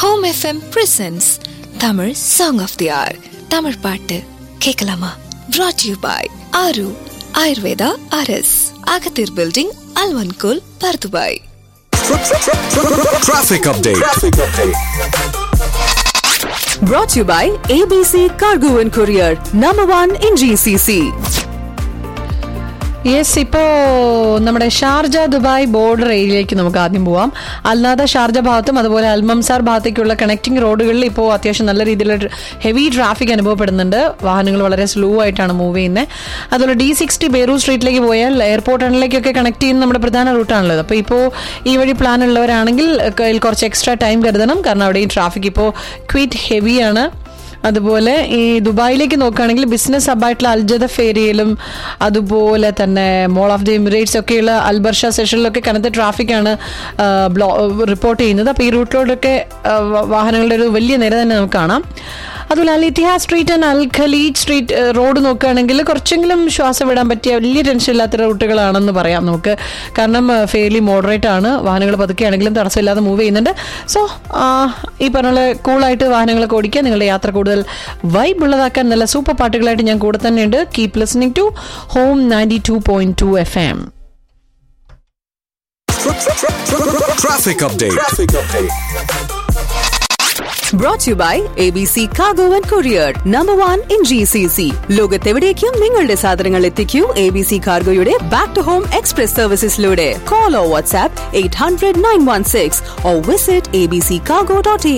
Home FM presents Tamil song of the hour Tamil பாட்டு கேட்கலாமா brought you by Aaru Ayurveda அரஸ் அகத்தீர் பில்டிங் அல்வன்கோல் Bur Dubai Traffic update. Brought to you by ABC Cargo and Courier, number one in GCC. Yes ഇപ്പോ നമ്മുടെ Sharjah Dubai border ഏരിയയിലേക്ക് നമുക്ക് ആദ്യം പോവാം അല്ലാതെ ഷാർജ ഭാഗത്തും അതുപോലെ അൽമംസാർ ഭാഗത്തേക്കുള്ള കണക്ടിംഗ് റോഡുകളിൽ ഇപ്പോൾ അത്യാവശ്യം നല്ല രീതിയിലുള്ള ഹെവി ട്രാഫിക് അനുഭവപ്പെടുന്നുണ്ട് വാഹനങ്ങൾ വളരെ സ്ലോ ആയിട്ടാണ് മൂവ് ചെയ്യുന്നത് അതുപോലെ ഡി സിക്സ്റ്റി ബേറൂ സ്ട്രീറ്റിലേക്ക് പോയാൽ എയർപോർട്ട് ടണലിലേക്കൊക്കെ കണക്ട് ചെയ്യുന്ന നമ്മുടെ പ്രധാന റൂട്ടാണുള്ളത് അപ്പോൾ ഇപ്പോൾ ഈ വഴി പ്ലാൻ ഉള്ളവരാണെങ്കിൽ കയ്യിൽ കുറച്ച് എക്സ്ട്രാ ടൈം കരുതണം കാരണം അവിടെ ഈ ട്രാഫിക് ഇപ്പോൾ ക്വിറ്റ് ഹെവിയാണ് അതുപോലെ ഈ ദുബായിലേക്ക് നോക്കുകയാണെങ്കിൽ ബിസിനസ് ഹബായിട്ടുള്ള അൽജദഫ് ഏരിയയിലും അതുപോലെ തന്നെ മോൾ ഓഫ് ദി എമിറേറ്റ്സ് ഒക്കെയുള്ള അൽബർഷ സെഷനിലൊക്കെ കനത്ത ട്രാഫിക്കാണ് ബ്ലോ റിപ്പോർട്ട് ചെയ്യുന്നത് അപ്പോൾ ഈ റൂട്ടിലോട്ടൊക്കെ ആ, വ- വാഹനങ്ങളുടെ ഒരു വലിയ നിര തന്നെ നമുക്ക് കാണാം അതുപോലെ Al Ittihad street and Al Khaleej street ഏഹ്, റോഡ് നോക്കുകയാണെങ്കിൽ കുറച്ചെങ്കിലും ശ്വാസം വിടാൻ പറ്റിയ വലിയ ടെൻഷൻ ഇല്ലാത്ത റൂട്ടുകളാണെന്ന് പറയാം നമുക്ക് കാരണം ഫെയിലി മോഡറേറ്റ് ആണ് വാഹനങ്ങൾ പതുക്കെയാണെങ്കിലും തടസ്സമില്ലാതെ മൂവ് ചെയ്യുന്നുണ്ട് സോ ഈ പറഞ്ഞ പോലെ കൂളായിട്ട് വാഹനങ്ങളൊക്കെ ഓടിക്കുക നിങ്ങളുടെ യാത്ര കൂടുതൽ വൈബ് ഉള്ളതാക്കാൻ നല്ല സൂപ്പർ പാട്ടുകളായിട്ട് ഞാൻ കൂടെ തന്നെയുണ്ട് keep listening to home ninety two point two F M Traffic update. Brought to you by ABC Cargo and Courier, number one in GCC. ലോകത്തെവിടേക്കും നിങ്ങളുടെ സാധനങ്ങൾ എത്തിക്കൂ എ ബി സി കാർഗോയുടെ ബാക്ക് ടു ഹോം എക്സ്പ്രസ് സർവീസസിലൂടെ call or WhatsApp eight hundred nine one six o visit A B C cargo dot